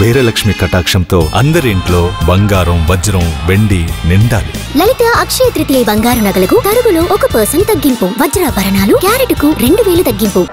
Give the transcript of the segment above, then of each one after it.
కుబేరలక్ష్మి కటాక్షంతో అందరి ఇంట్లో బంగారం వజ్రం వెండి నిండాలి లలిత అక్షయ తృతీయ బంగారు నగలకు తరుగులో ఒక పర్సెంట్ తగ్గింపు వజ్రాభరణాలు క్యారెట్కు రెండు వేలు తగ్గింపు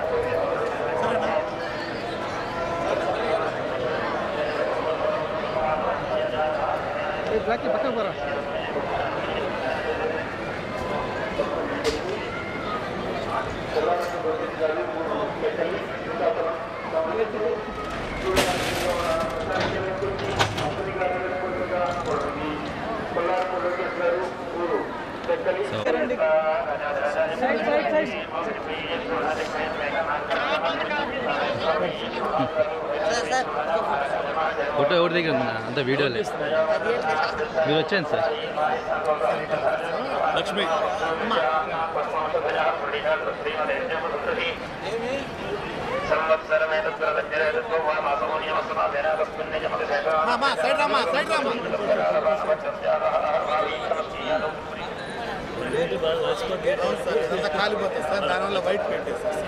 ఫోటో ఎవరి దగ్గర ఉందా అంత వీడియోలే మీరు వచ్చాను sir Lakshmi Rama side Rama side Rama అవును సార్ ఇదంతా కాలిపోతుంది సార్ దానివల్ల వైట్ పెట్టేసి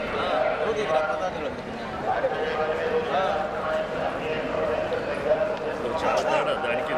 దానికి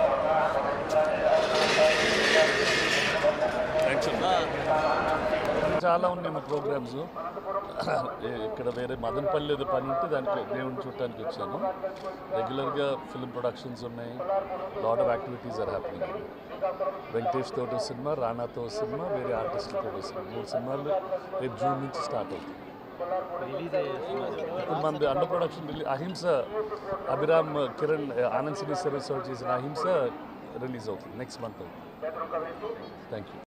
చాలా ఉన్నాయి మా ప్రోగ్రామ్స్ ఇక్కడ వేరే మదనపల్లి ఏదో పని ఉంటే దానికి దేవుని చూడటానికి వచ్చాను రెగ్యులర్గా ఫిల్మ్ ప్రొడక్షన్స్ ఉన్నాయి lot of activities are happening Venkatesh తోటి సినిమా రానాతో సినిమా వేరే ఆర్టిస్టులతో సినిమా మూడు సినిమాలు రేపు జూన్ నుంచి స్టార్ట్ అవుతాయి ఇప్పుడు మనది under production release Ahimsa Abhiram Kiran Anand cine service చేసిన అహింస రిలీజ్ అవుతుంది నెక్స్ట్ మంత్ థ్యాంక్ యూ